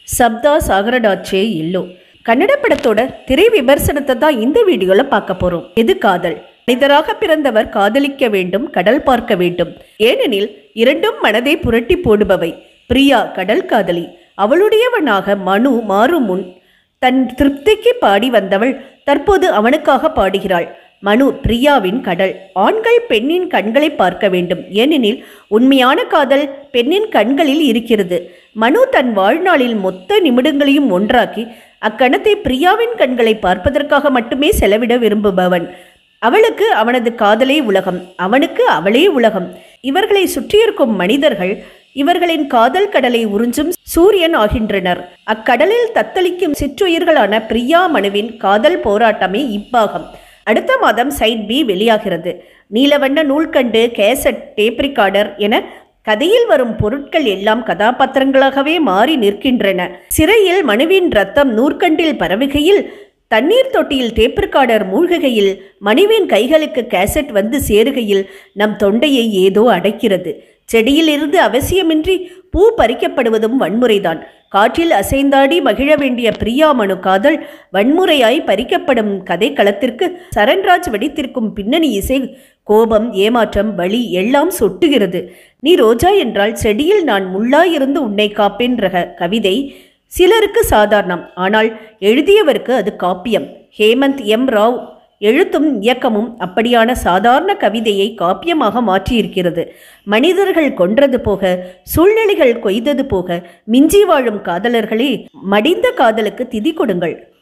சப்தா சாகரடாச்சே இல்லோ கன்னட படத்தோட திரை விமர்சனத்தை தான் இந்த வீடியோல பார்க்க போறோம் எது காதல் மனிதராக பிறந்தவர் காதலிக்க வேண்டும் கடல் பார்க்க வேண்டும் ஏனெனில் இரண்டும் மனதை புரட்டி போடுபவை பிரியா கடல் காதலி அவளுடையவனாக மனு மாறும் முன் தன் திருப்திக்கு பாடி வந்தவள் தற்போது அவனுக்காக பாடுகிறாள் மனு பிரியாவின் கடல் ஆண்கள் பெண்ணின் கண்களை பார்க்க வேண்டும் ஏனெனில் உண்மையான காதல் பெண்ணின் கண்களில் இருக்கிறது மனு தன் வாழ்நாளில் மொத்த நிமிடங்களையும் ஒன்றாக்கி அக்கணத்தை பிரியாவின் கண்களை பார்ப்பதற்காக மட்டுமே செலவிட விரும்புபவன் அவளுக்கு அவனது காதலே உலகம் அவனுக்கு அவளே உலகம் இவர்களை சுற்றியிருக்கும் மனிதர்கள் இவர்களின் காதல் கடலை உறிஞ்சும் சூரியன் ஆகின்றனர் அக்கடலில் தத்தளிக்கும் சிற்றுயிர்களான பிரியா மனுவின் காதல் போராட்டமே இப்பாகம் அடுத்த மாதம் சைட் பி வெளியாகிறது நீலவண்ண நூல்கண்டு கேசட் டேப் ரெக்கார்டர் என கதையில் வரும் பொருட்கள் எல்லாம் கதாபாத்திரங்களாகவே மாறி நிற்கின்றன சிறையில் மனுவின் ரத்தம் நூற்கண்டில் பரவுகையில் தண்ணீர் தொட்டியில் டேப் ரெக்கார்டர் மூழ்குகையில் மனுவின் கைகளுக்கு கேசட் வந்து சேருகையில் நம் தொண்டையை ஏதோ அடைக்கிறது செடியிலிருந்து அவசியமின்றி பூ பறிக்கப்படுவதும் வன்முறைதான் காற்றில் அசைந்தாடி மகிழ வேண்டிய பிரியா மனு காதல் வன்முறையாய் பறிக்கப்படும் கதை களத்திற்கு சரண்ராஜ் வெடித்திருக்கும் பின்னணி இசை கோபம் ஏமாற்றம் வலி எல்லாம் சொட்டுகிறது நீ ரோஜா என்றால் செடியில் நான் முள்ளாயிருந்து உன்னை காப்பேன் ரக கவிதை சிலருக்கு சாதாரணம் ஆனால் எழுதியவருக்கு அது காப்பியம் ஹேமந்த் எம் ராவ் எழுத்தும் இயக்கமும் அப்படியான சாதாரண கவிதையை காப்பியமாக மாற்றியிருக்கிறது மனிதர்கள் கொன்றது போக சூழ்நிலைகள் கொய்தது போக மிஞ்சி வாழும் காதலர்களே மடிந்த காதலுக்கு திதி கொடுங்கள்